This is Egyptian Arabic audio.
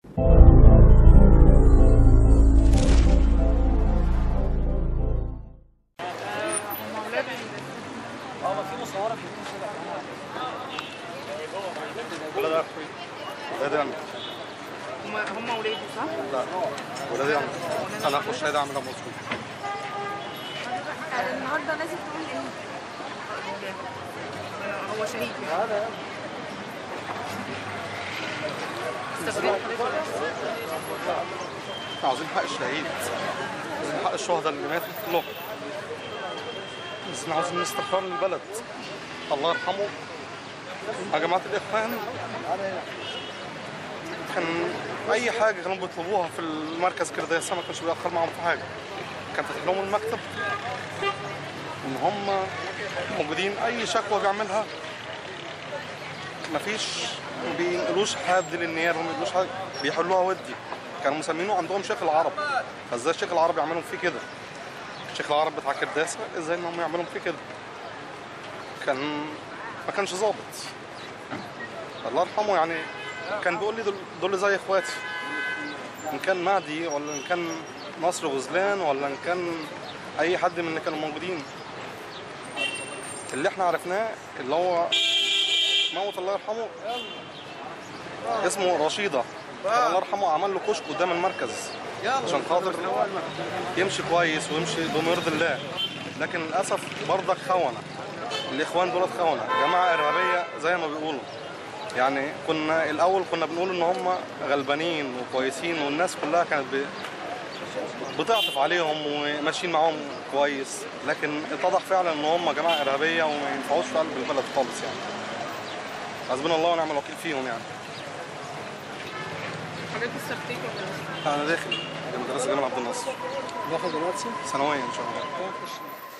ولاد اخوي ولاد عمي هم هم ولادي صح؟ لا ولاد عمي انا اخو الشهيد عامل ابو مسعود النهارده لازم تقول ايه؟ هو شهيد يعني استغربت حضرتك ولا إيه؟ احنا عاوزين حق الشهيد عاوزين حق الشهداء اللي ماتوا كلهم بس احنا عاوزين استقرار للبلد الله يرحمه يا جماعة الإخوان كان أي حاجة كانوا بيطلبوها في المركز كرداسة ما كانش بيأخر معاهم في حاجة كان فاتح لهم المكتب إن هم موجودين أي شكوى بيعملها مفيش ما بينقلوش حد للنيابة ما بينقلوش حد بيحلوها ودي كانوا مسمينه عندهم شيخ العرب فازاي الشيخ العرب يعملهم فيه كده الشيخ العرب بتاع كرداسة ازاي انهم يعملهم فيه كده كان ما كانش ظابط الله يرحمه يعني كان بيقول لي دول, دول زي اخواتي ان كان مهدي ولا ان كان نصر غزلان ولا ان كان اي حد من اللي كانوا موجودين اللي احنا عرفناه اللي هو موت الله يرحمه اسمه رشيدة كان الله يرحمه عمل له كشك قدام المركز عشان خاطر يمشي كويس ويمشي بما يرضي الله لكن للاسف برضك خونه الاخوان دول خونه جماعه ارهابيه زي ما بيقولوا يعني كنا الاول كنا بنقول ان هم غلبانين وكويسين والناس كلها كانت ب... بتعطف عليهم وماشيين معاهم كويس لكن اتضح فعلا ان هم جماعه ارهابيه وما ينفعوش في قلب البلد خالص يعني حسبنا الله ونعم الوكيل فيهم يعني حضرتك استفتيت ولا لسه؟ انا داخل مدرسه جمال عبد الناصر داخل دلوقتي ثانويه ان شاء الله خش